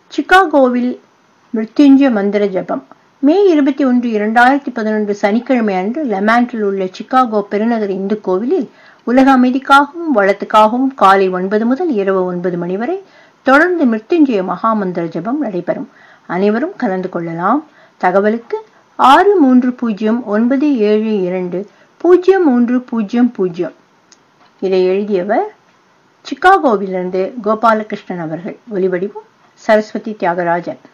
சிகாகோவில் மிருத்யுஞ்சய மந்திர ஜபம் மே இருபத்தி ஒன்று இரண்டாயிரத்தி பதினொன்று சனிக்கிழமை அன்று லெமாண்டில் உள்ள சிகாகோ பெருநகர் இந்து கோவிலில் உலக அமைதிக்காகவும் வளத்துக்காகவும் காலை ஒன்பது முதல் இரவு ஒன்பது மணி வரை தொடர்ந்து மிருத்யுஞ்சய மகாமந்திர ஜபம் நடைபெறும் அனைவரும் கலந்து கொள்ளலாம் தகவலுக்கு ஆறு மூன்று பூஜ்ஜியம் ஒன்பது ஏழு இரண்டு பூஜ்ஜியம் மூன்று பூஜ்ஜியம் பூஜ்ஜியம் இதை எழுதியவர் சிகாகோவிலிருந்து கோபாலகிருஷ்ணன் அவர்கள் ஒலிவடிவம் சரஸ்வதி தியாகராஜன்